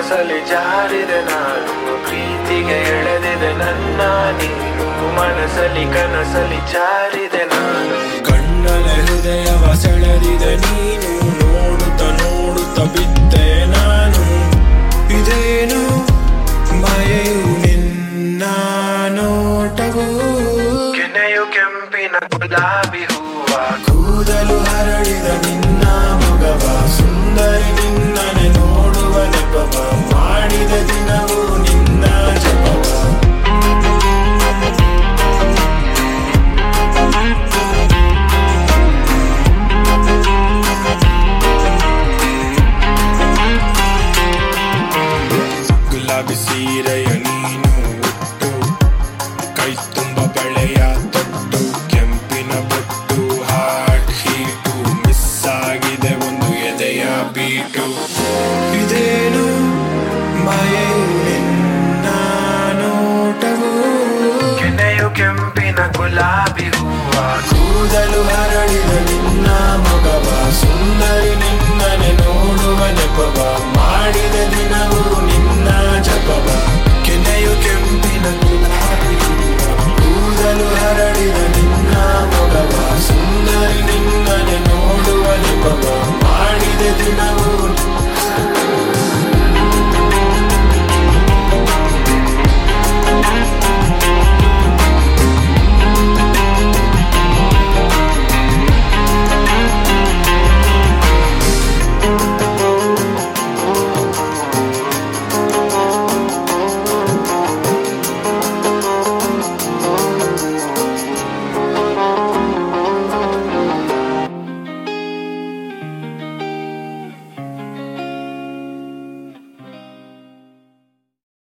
ಕನಸಲಿ ಜಾರಿದೆ ನಾನು ಪ್ರೀತಿಗೆ ಎಳೆದಿದೆ ನನ್ನ ನೀನು ಮನಸ್ಸಲ್ಲಿ ಕನಸಲಿ ಜಾರಿದೆ ನಾನು ಕಣ್ಣಲೆ ಹೃದಯವ ಸೆಳೆದಿದೆ ನೀನು ನೋಡುತ್ತ ನೋಡುತ್ತ ಬಿದ್ದೆ ನಾನು ಇದೇನು ಮಾಯೆಯು ನಿನ್ನ ನೋಟವು ಕೆನೆಯು ಕೆಂಪಿನ ಗುಲಾಬಿ ಹೂವ ಕೂದಲು ಹರಡಿದ ನಿನ್ನ ಮೊಗವ ಸುಂದರಿ ನಿನ್ನನೆ ನೋಡುವ ನೆಪವ ಮಾಡಿದ ದಿನವು ನಿನ್ನ ಜಪವ ಗುಲಾಬಿ ಸೀರೆಯ ನೀನು ಉಟ್ಟು ಕೈ ತುಂಬ ಬಳೆಯ ತೊಟ್ಟು ಕೆಂಪಿನ ಬೊಟ್ಟು ಹಾರ್ಟ್ ಹೀಟು ಮಿಸ್ ಆಗಿದೆ ಒಂದು ಎದೆಯ ಬೀಟು ಇದೇನು ಮಾಯೆಯು ನಿನ್ನ ನೋಟವು ಕೆನೆಯು ಕೆಂಪಿನ ಗುಲಾಬಿ ಹೂವ ಕೂದಲು ಹರಡಿದ ನಿನ್ನ ಮೊಗವ ಸುಂದರಿ ನಿನ್ನನೆ ನೋಡುವ ನೆಪವ